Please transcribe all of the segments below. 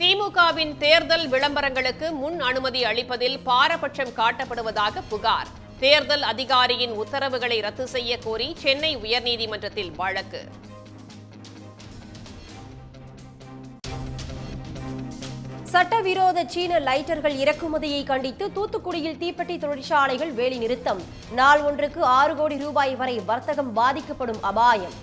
திமுகவின் தேர்தல் விளம்பரங்களுக்கு முன் அனுமதி அளிப்பதில் பாரபட்சம் காட்டப்படுவதாக புகார் தேர்தல் அதிகாரியின் உத்தரவுகளை ரத்து செய்ய கோரி சென்னை உயர்நீதிமன்றத்தில் வழக்கு சட்டவிரோத சீன லைட்டர்கள் இறக்குமதியை கண்டித்து தூத்துக்குடியில் தீப்பெட்டி தொழிற்சாலைகள் வேலைநிறுத்தம் நாள் ஒன்றுக்கு ஆறு கோடி ரூபாய் வரை வர்த்தகம் பாதிக்கப்படும் அபாயம்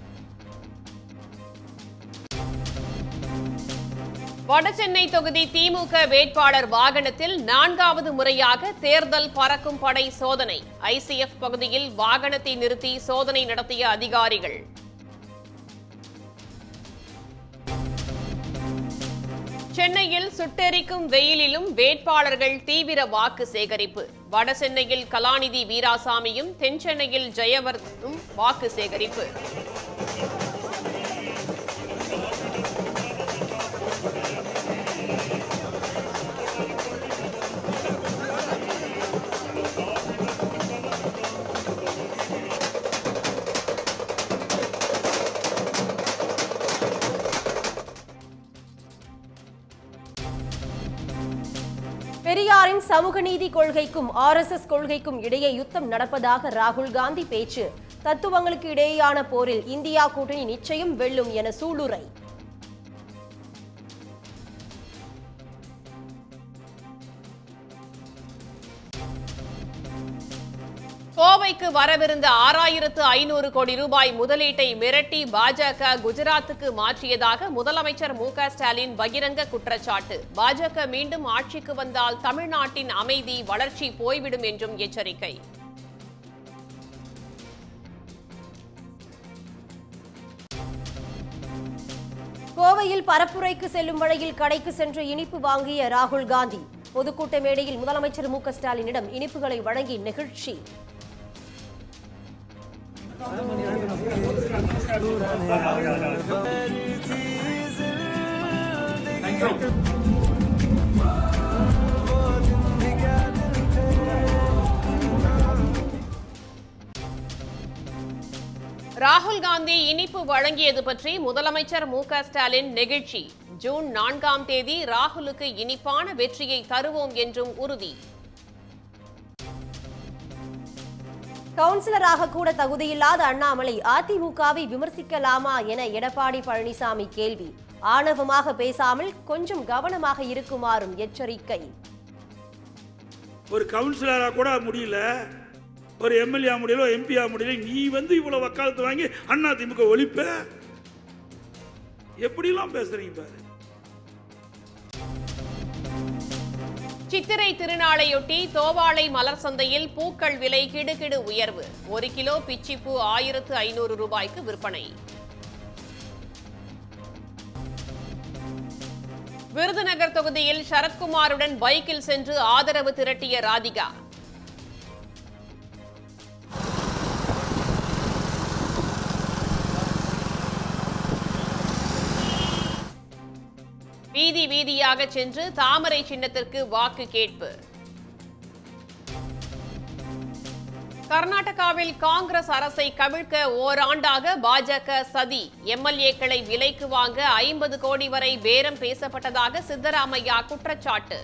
வடசென்னை தொகுதி திமுக வேட்பாளர் வாகனத்தில் நான்காவது முறையாக தேர்தல் பறக்கும் படை சோதனை ஐசிஎஃப் பகுதியில் வாகனத்தை நிறுத்தி சோதனை நடத்திய அதிகாரிகள் சென்னையில் சுட்டெரிக்கும் வெயிலிலும் வேட்பாளர்கள் தீவிர வாக்கு சேகரிப்பு வடசென்னையில் கலாநிதி வீராசாமியும் தென்சென்னையில் ஜெயவர்தனும் வாக்கு சேகரிப்பு பெரியாரின் சமூக நீதி கொள்கைக்கும் ஆர்எஸ்எஸ் கொள்கைக்கும் இடையே யுத்தம் நடப்பதாக ராகுல் காந்தி பேச்சு தத்துவங்களுக்கு இடையேயான போரில் இந்தியா கூட்டணி நிச்சயம் வெல்லும் என சூளுரை கோவைக்கு வரவிருந்த ஆறாயிரத்து ஐநூறு கோடி ரூபாய் முதலீட்டை மிரட்டி பாஜக குஜராத்துக்கு மாற்றியதாக முதலமைச்சர் மு க ஸ்டாலின் பகிரங்க குற்றச்சாட்டு பாஜக மீண்டும் ஆட்சிக்கு வந்தால் தமிழ்நாட்டின் அமைதி வளர்ச்சி போய்விடும் என்றும் எச்சரிக்கை கோவையில் பரப்புரைக்கு செல்லும் வழியில் கடைக்கு சென்று இனிப்பு வாங்கிய ராகுல் காந்தி பொதுக்கூட்ட மேடையில் முதலமைச்சர் மு க ஸ்டாலினிடம் இனிப்புகளை வழங்கி நெகிழ்ச்சி ராகுல் காந்தி இனிப்பு வழங்கியது பற்றி முதலமைச்சர் மு க ஸ்டாலின் நெகிழ்ச்சி ஜூன் நான்காம் தேதி ராகுலுக்கு இனிப்பான வெற்றியை தருவோம் என்றும் உறுதி கவுன்சிலராக கூட தகுதியில்லாத அண்ணாமலை அதிமுகவை விமர்சிக்கலாமா என எடப்பாடி பழனிசாமி கேள்வி ஆணவமாக பேசாமல் கொஞ்சம் கவனமாக இருக்குமாறும் எச்சரிக்கை ஒரு கவுன்சிலராக கூட முடியல ஒரு எம்எல்ஏ முடியல எம்பி ஆக முடியல நீ வந்து இவ்வளவு வக்காலத்து வாங்கி அண்ணா திமுக ஒழிப்ப எப்படிலாம் பேசுறீங்க பாரு சித்திரை திருநாளையொட்டி தோவாளை மலர் சந்தையில் பூக்கள் விலை கிடுகிடு உயர்வு ஒரு கிலோ பிச்சிப்பூ ஆயிரத்து ஐநூறு ரூபாய்க்கு விற்பனை விருதுநகர் தொகுதியில் சரத்குமாருடன் பைக்கில் சென்று ஆதரவு திரட்டிய ராதிகா வீதி வீதியாக சென்று தாமரை சின்னத்திற்கு வாக்கு கேட்பு கர்நாடகாவில் காங்கிரஸ் அரசை கவிழ்க்க ஓராண்டாக பாஜக சதி எம்எல்ஏக்களை விலைக்கு வாங்க ஐம்பது கோடி வரை பேரம் பேசப்பட்டதாக சித்தராமையா குற்றச்சாட்டு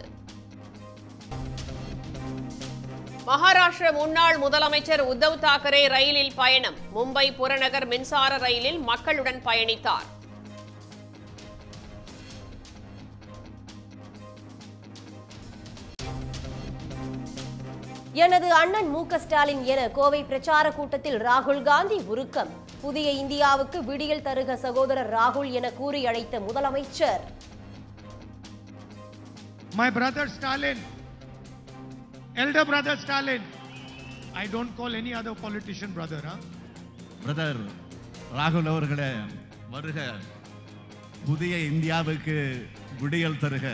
மகாராஷ்டிர முன்னாள் முதலமைச்சர் உத்தவ் தாக்கரே ரயிலில் பயணம் மும்பை புறநகர் மின்சார ரயிலில் மக்களுடன் பயணித்தார் எனது அண்ணன் மு க ஸ்டாலின் என கோவை பிரச்சார கூட்டத்தில் ராகுல் காந்தி உருக்கம் புதிய இந்தியாவுக்கு விடியல் தருக சகோதரர் ராகுல் என கூறி அழைத்த முதலமைச்சர் My brother Stalin, elder brother Stalin. I don't call any other politician brother, huh? Brother ராகுல் அவர்களே வருக புதிய இந்தியாவுக்கு விடியல் தருக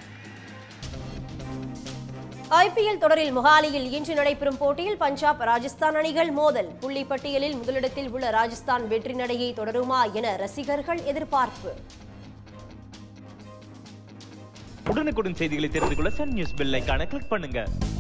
ஐபிஎல் தொடரில் மொஹாலியில் இன்று நடைபெறும் போட்டியில் பஞ்சாப் ராஜஸ்தான் அணிகள் மோதல் புள்ளி பட்டியலில் முதலிடத்தில் உள்ள ராஜஸ்தான் வெற்றி நடையை தொடருமா என ரசிகர்கள் எதிர்பார்ப்பு உடனுக்குடன் செய்திகளை தெரிந்து கொள்ள சன் நியூஸ் பெல் ஐகானை கிளிக் பண்ணுங்க